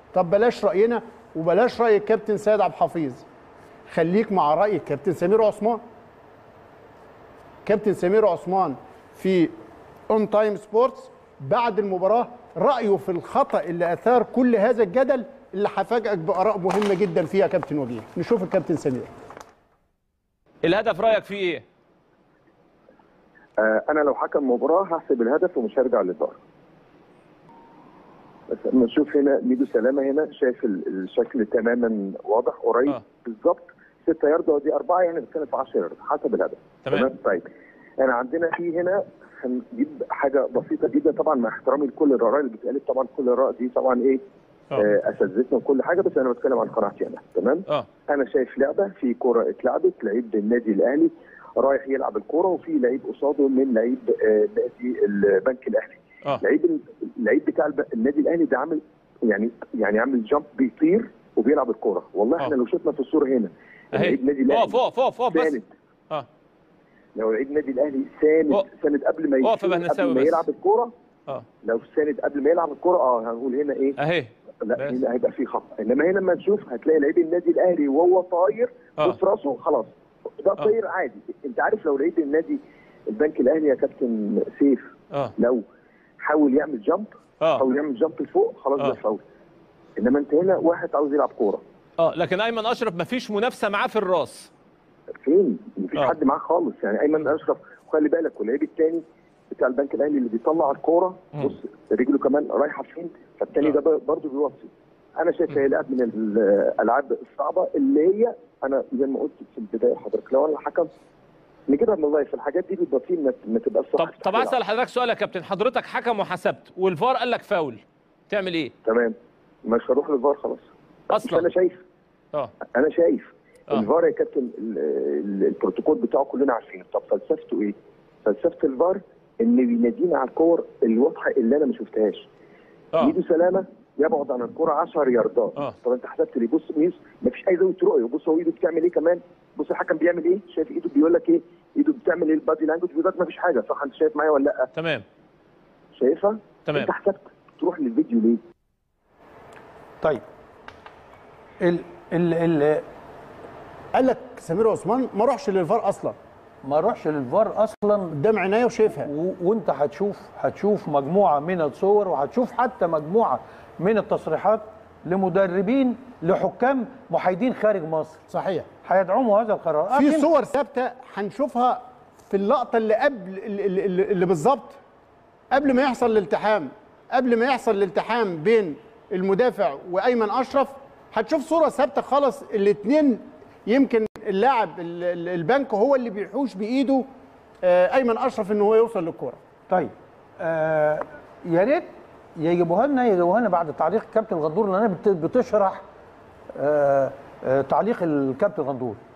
طب بلاش راينا وبلاش راي الكابتن سيد عبد الحفيظ خليك مع راي الكابتن سمير عثمان كابتن سمير عثمان في اون تايم سبورتس بعد المباراه رايه في الخطا اللي اثار كل هذا الجدل اللي هفاجئك باراء مهمه جدا فيها كابتن وجيه نشوف الكابتن سمير الهدف رايك فيه ايه آه، انا لو حكم مباراه هحسب الهدف ومش هرجع للفار بس لما نشوف هنا ميدو سلامه هنا شايف ال- الشكل تماما واضح قريب آه. بالظبط 6 يارده ودي 4 يعني بتتكلم في 10 يارده حسب الهدف تمام. طيب انا عندنا في هنا هنجيب حاجه بسيطه جدا طبعا مع احترامي لكل الاراء اللي بتقالت طبعا كل الاراء دي طبعا ايه اه آه، اساتذتنا وكل حاجه بس انا بتكلم عن قناعتي انا تمام اه انا شايف لعبه في كره اتلعبت لعيب النادي الاهلي رايح يلعب الكره وفي لعيب قصاده من لعيب آه، نادي البنك الاهلي اه لعيب اللعيب بتاع الب- النادي الاهلي ده عامل يعني يعني عامل جامب بيطير وبيلعب الكره والله آه. احنا لو شفنا في الصوره هنا اهي لعيب النادي الاهلي اقف اقف اقف اقف بس ساند اه لو لعيب النادي الاهلي ساند أقف. ساند قبل ما أقف يا يشوط، بهنساوي قبل ما بس. يلعب الكره اه لو ساند قبل ما يلعب الكره اه هنقول هنا ايه اهي لا بس. هنا هيبقى في خطا انما هنا لما نشوف هتلاقي لعيب النادي الاهلي وهو طاير اه بص راسه خلاص ده طاير عادي انت عارف لو لعيب النادي البنك الاهلي يا كابتن سيف اه لو حاول يعمل جامب اه حاول يعمل جامب لفوق خلاص آه. ده فاول انما انت هنا واحد عاوز يلعب كوره اه لكن ايمن اشرف مفيش منافسه معاه في الراس فين مفيش آه. حد معاه خالص يعني ايمن اشرف وخلي بالك واللعيب الثاني بتاع البنك الاهلي اللي بيطلع الكوره مم. بص رجله كمان رايحه فين فالثاني آه. ده برضه بيوصي انا شايف هي لعب من الالعاب الصعبه اللي هي انا زي ما قلت في البدايه حضرتك لو انا حكم نجيبها من الله في الحاجات دي بيبقى فيه ما- ما تبقاش صح طب طب اسال حضرتك سؤال يا كابتن حضرتك حكم وحسبت والفار قال لك فاول تعمل ايه تمام مش هروح للفار خلاص مش اصلا انا شايف اه انا شايف آه. الفار يا كابتن ال- ال- البروتوكول بتاعه كلنا عارفينه طب فلسفته ايه؟ فلسفه الفار ان بينادينا على الكور الواضحه اللي انا ما شفتهاش اه ميدو سلامه يبعد عن الكره 10 ياردات آه. طب انت حسبت لي بص ميس ما فيش اي زاويه رؤيه بص هو ايده بتعمل ايه كمان بص الحكم بيعمل ايه شايف ايده بيقول لك ايه ايده بتعمل ايه البادي لانجوج بيقول لك ما فيش حاجه صح انت شايف معايا ولا لا تمام شايفها تمام انت حسبت تروح للفيديو ليه طيب ال ال ال قال لك سمير عثمان ما روحش للفار اصلا ما اروحش للفار اصلا قدام عينيا وشايفها و... وانت هتشوف هتشوف مجموعه من الصور وهتشوف حتى مجموعه من التصريحات لمدربين لحكام محايدين خارج مصر صحيح هيدعموا هذا القرار في لكن صور ثابته هنشوفها في اللقطه اللي قبل اللي, اللي, اللي بالظبط قبل ما يحصل الالتحام قبل ما يحصل الالتحام بين المدافع وايمن اشرف هتشوف صوره ثابته خالص الاثنين يمكن اللاعب ال- ال- البنك هو اللي بيحوش بايده آه، ايمن اشرف ان هو يوصل للكره طيب آه يا ريت يجيبوها لنا يجيبوها لنا بعد تعليق الكابتن غندور لان انا بت- بتشرح آه آه تعليق الكابتن غندور